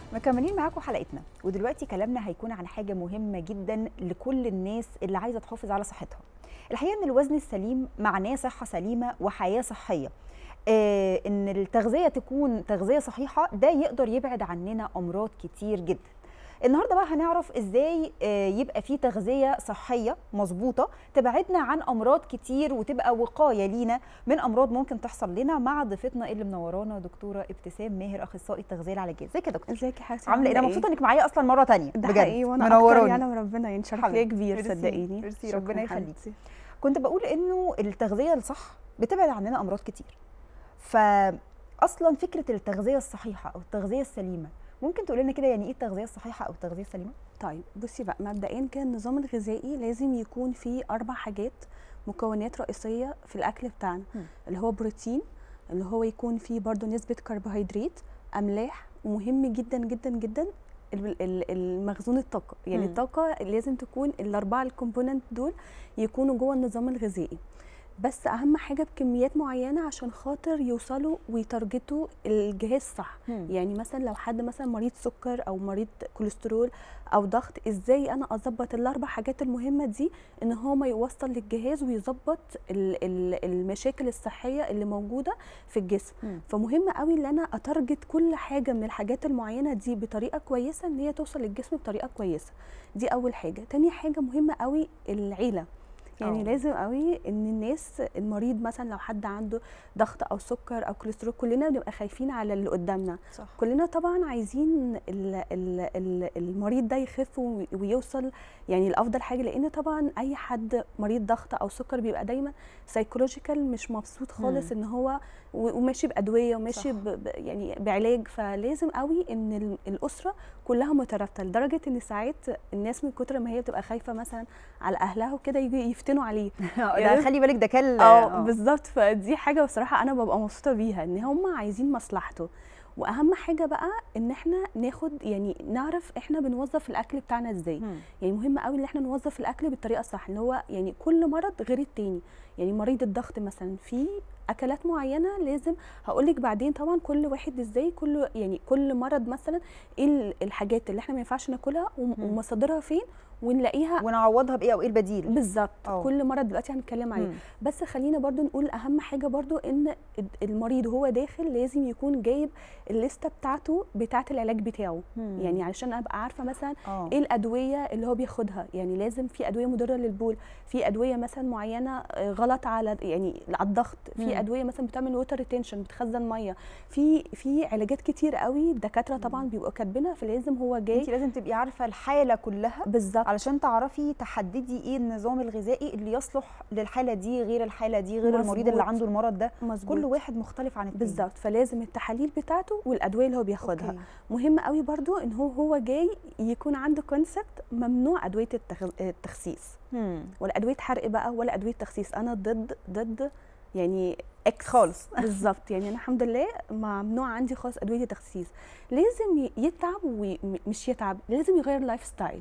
مكملين معاكم حلقتنا ودلوقتي كلامنا هيكون عن حاجه مهمه جدا لكل الناس اللي عايزه تحافظ على صحتها الحقيقه ان الوزن السليم معناه صحه سليمه وحياه صحيه آه ان التغذيه تكون تغذيه صحيحه ده يقدر يبعد عننا امراض كتير جدا النهارده بقى هنعرف ازاي آه، يبقى في تغذيه صحيه مظبوطه تبعدنا عن امراض كتير وتبقى وقايه لينا من امراض ممكن تحصل لنا مع ضيفتنا اللي منورانا دكتوره ابتسام ماهر اخصائي التغذيه العلاجيه ازيك يا دكتور ازيك يا حبيبتي عامله ايه انا مبسوطه انك معايا اصلا مره تانية ده بجد حقيقي وانا منوراني. اكتر يعلم ربنا يعني شرف ليا حبيبتي. كبير ميرسي. صدقيني ميرسي، شكراً ربنا يخليكي. حبيبتي. كنت بقول انه التغذيه الصح بتبعد عننا امراض كتير فاصلا فكره التغذيه الصحيحه او التغذيه السليمه ممكن تقول لنا كده يعني ايه التغذيه الصحيحه او التغذيه السليمه طيب بصي بقى مبدئيا كان النظام الغذائي لازم يكون فيه اربع حاجات مكونات رئيسيه في الاكل بتاعنا مم. اللي هو بروتين اللي هو يكون فيه برضو نسبه كربوهيدرات املاح ومهم جدا جدا جدا ال- ال- المخزون الطاقه يعني مم. الطاقه لازم تكون الاربعه الكومبوننت دول يكونوا جوه النظام الغذائي بس اهم حاجه بكميات معينه عشان خاطر يوصلوا ويتارجتوا الجهاز صح يعني مثلا لو حد مثلا مريض سكر او مريض كوليسترول او ضغط ازاي انا اظبط الاربع حاجات المهمه دي ان هو ما يوصل للجهاز ويظبط ال- ال- المشاكل الصحيه اللي موجوده في الجسم مم. فمهم قوي ان انا اتارجت كل حاجه من الحاجات المعينه دي بطريقه كويسه ان هي توصل للجسم بطريقه كويسه دي اول حاجه تاني حاجه مهمه قوي العيله يعني أه. أوه. لازم قوي ان الناس المريض مثلا لو حد عنده ضغط او سكر او كوليسترول كلنا بنبقى خايفين على اللي قدامنا صح كلنا طبعا عايزين ال ال ال المريض ده يخف وي- ويوصل يعني لافضل حاجه لان طبعا اي حد مريض ضغط او سكر بيبقى دايما سايكولوجيكال مش مبسوط خالص مم. ان هو و- وماشي بادويه وماشي صح. ب ب- يعني بعلاج فلازم قوي ان ال- الاسره كلها مترابطه لدرجه ان ساعات الناس من كتر ما هي بتبقى خايفه مثلا على اهلها وكده يجي يفتنوا عليه ده خلي بالك ده كل اه بالظبط فدي حاجه بصراحه انا ببقى مبسوطه بيها ان هم عايزين مصلحته واهم حاجه بقى ان احنا ناخد يعني نعرف احنا بنوظف الاكل بتاعنا ازاي مم. يعني مهم قوي ان احنا نوظف الاكل بالطريقه الصح اللي هو يعني كل مرض غير التاني يعني مريض الضغط مثلا في اكلات معينه لازم هقول لك بعدين طبعا كل واحد ازاي كل يعني كل مرض مثلا ايه ال- الحاجات اللي احنا ما ينفعش ناكلها وم- مم. ومصادرها فين ونلاقيها ونعوضها بايه او ايه البديل بالظبط أه. كل مرض دلوقتي هنتكلم عليه مم. بس خلينا برضو نقول اهم حاجه برضو ان المريض وهو داخل لازم يكون جايب الليسته بتاعته بتاعه العلاج بتاعه مم. يعني علشان ابقى عارفه مثلا اه ايه الادويه اللي هو بياخدها يعني لازم في ادويه مضره للبول في ادويه مثلا معينه آه، غلط على يعني على الضغط مم. في ادويه مثلا بتعمل ووتر ريتنشن بتخزن ميه في في علاجات كتير قوي الدكاتره طبعا بيبقوا كاتبينها فلازم هو انت جاي لازم تبقي عارفه الحاله كلها بالظبط علشان تعرفي تحددي ايه النظام الغذائي اللي يصلح للحاله دي غير الحاله دي غير المريض اللي مظبوط. عنده المرض ده مظبوط كل واحد مختلف عن التاني بالظبط فلازم التحاليل بتاعته والادويه اللي هو بياخدها أوكي. مهم قوي برضو ان هو هو جاي يكون عنده كونسبت ممنوع ادويه التخ... التخسيس مم. ولا ادويه حرق بقى ولا ادويه تخسيس انا ضد ضد يعني اكس خالص. بالظبط يعني انا الحمد لله ممنوع عندي خالص ادويه التخسيس لازم ي- يتعب ومش يتعب لازم يغير لايف ستايل